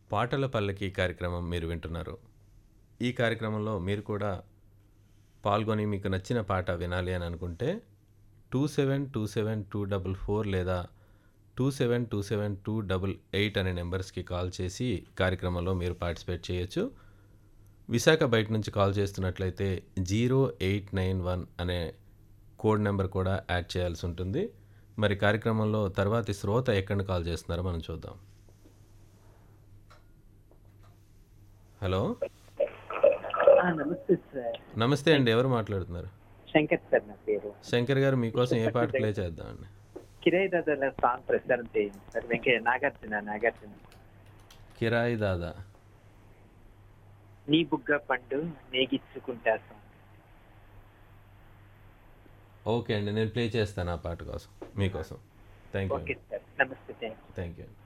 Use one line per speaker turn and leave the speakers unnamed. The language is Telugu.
పాటల పల్లకి కార్యక్రమం మీరు వింటున్నారు ఈ కార్యక్రమంలో మీరు కూడా పాల్గొని మీకు నచ్చిన పాట వినాలి అని అనుకుంటే two seven two seven two double four లేదా two seven two seven two double eight అనే నెంబర్స్కి కాల్ చేసి కార్యక్రమంలో మీరు పార్టిసిపేట్ చేయొచ్చు విశాఖ బయట నుంచి కాల్ చేస్తున్నట్లయితే జీరో ఎయిట్ నైన్ వన్ అనే కోడ్ నెంబర్ కూడా యాడ్ చేయాల్సి ఉంటుంది మరి కార్యక్రమంలో తర్వాతి శ్రోత ఎక్కడ కాల్ చేస్తున్నారో మనం చూద్దాం హలో
ఆ, నమస్తే సార్
నమస్తే అండి ఎవరు మాట్లాడుతున్నారు
శంకర్ సార్ నా పేరు
శంకర్ గారు మీకోసం ఏ పాట ప్లే చేద్దామండి
కిరాయి దాదాల సాంగ్ ప్రసారం చేయండి సార్ వెంకయ్య నాగార్జున నాగార్జున
కిరాయి దాదా
నీ బుగ్గ పండు నేగిచ్చుకుంటా సాంగ్
ఓకే అండి నేను ప్లే చేస్తాను ఆ పాట కోసం మీకోసం థ్యాంక్ యూ
ఓకే సార్ నమస్తే థ్యాంక్ యూ
థ్యాంక్ యూ